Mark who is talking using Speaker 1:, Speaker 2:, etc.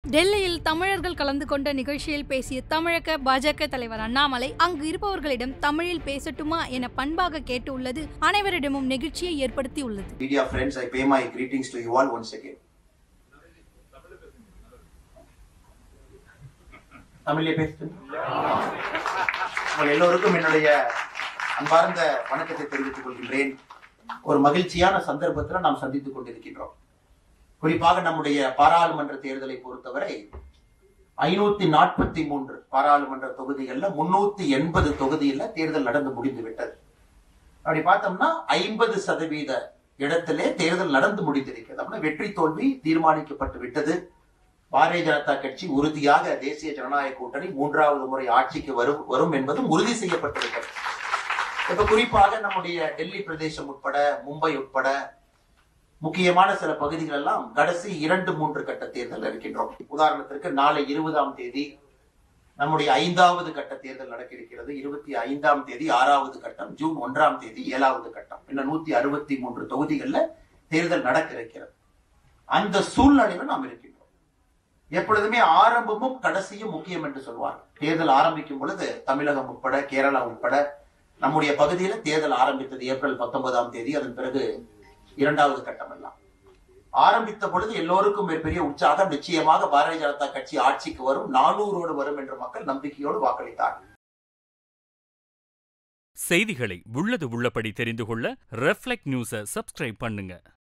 Speaker 1: டெல்லியில் தமிழர்கள் கலந்து கொண்ட நிகழ்ச்சியில் பேசிய தமிழக பாஜக தலைவர் அண்ணாமலை அங்கு இருப்பவர்களிடம் தமிழில் பேசட்டுமா என பண்பாக கேட்டுள்ளது அனைவரிடமும் நெகிழ்ச்சியை ஏற்படுத்தியுள்ளது
Speaker 2: Media friends, I pay my greetings to you all once again. தமிழ்ல பேசுங்க உங்கள் எல்லோருக்கும் என்னுடைய அன்பார்ந்த வணக்கத்தை தெரிவித்துக் கொள்கின்றேன் ஒரு மகிழ்ச்சியான சந்தர்ப்பத்தில் நாம் சந்தித்துக் கொண்டிருக்கின்றோம் குறிப்பாக நம்முடைய பாராளுமன்ற தேர்தலை பொறுத்தவரை ஐநூத்தி நாற்பத்தி மூன்று பாராளுமன்ற தொகுதிகள்ல முன்னூத்தி எண்பது தொகுதியில தேர்தல் நடந்து முடிந்து விட்டது அப்படி பார்த்தோம்னா ஐம்பது சதவீத இடத்திலே தேர்தல் நடந்து முடிந்திருக்கிறது அப்படின்னா வெற்றி தோல்வி தீர்மானிக்கப்பட்டு விட்டது பாரதிய ஜனதா கட்சி உறுதியாக தேசிய ஜனநாயக கூட்டணி மூன்றாவது முறை ஆட்சிக்கு வரும் வரும் என்பதும் உறுதி செய்யப்பட்டிருக்கிறது இப்ப குறிப்பாக நம்முடைய டெல்லி பிரதேசம் உட்பட மும்பை உட்பட முக்கியமான சில பகுதிகள் எல்லாம் கடைசி இரண்டு மூன்று கட்ட தேர்தல் இருக்கின்றோம் உதாரணத்திற்கு நாளை இருபதாம் தேதி நம்முடைய ஐந்தாவது கட்ட தேர்தல் நடக்க இருக்கிறது இருபத்தி ஐந்தாம் தேதி ஆறாவது கட்டம் ஜூன் ஒன்றாம் தேதி ஏழாவது கட்டம் இன்னும் நூத்தி அறுபத்தி மூன்று தொகுதிகள்ல தேர்தல் நடக்க இருக்கிறது அந்த சூழ்நிலையில நாம் இருக்கின்றோம் எப்பொழுதுமே ஆரம்பமும் கடைசியும் முக்கியம் என்று சொல்வார்கள் தேர்தல் ஆரம்பிக்கும் பொழுது தமிழகம் உட்பட கேரளா உட்பட நம்முடைய பகுதியில தேர்தல் ஆரம்பித்தது ஏப்ரல் பத்தொன்பதாம் தேதி அதன் பிறகு இரண்டாவது கட்டம் எல்லாம் ஆரம்பித்த பொழுது எல்லோருக்கும் பெரிய உற்சாகம் நிச்சயமாக பாரதிய ஜனதா கட்சி ஆட்சிக்கு வரும் நானூறோடு வரும் என்று மக்கள் நம்பிக்கையோடு வாக்களித்தார்கள்
Speaker 3: செய்திகளை உள்ளது உள்ளபடி தெரிந்து கொள்ள ரெஃப்ளெக்ட் நியூஸை சப்ஸ்கிரைப் பண்ணுங்க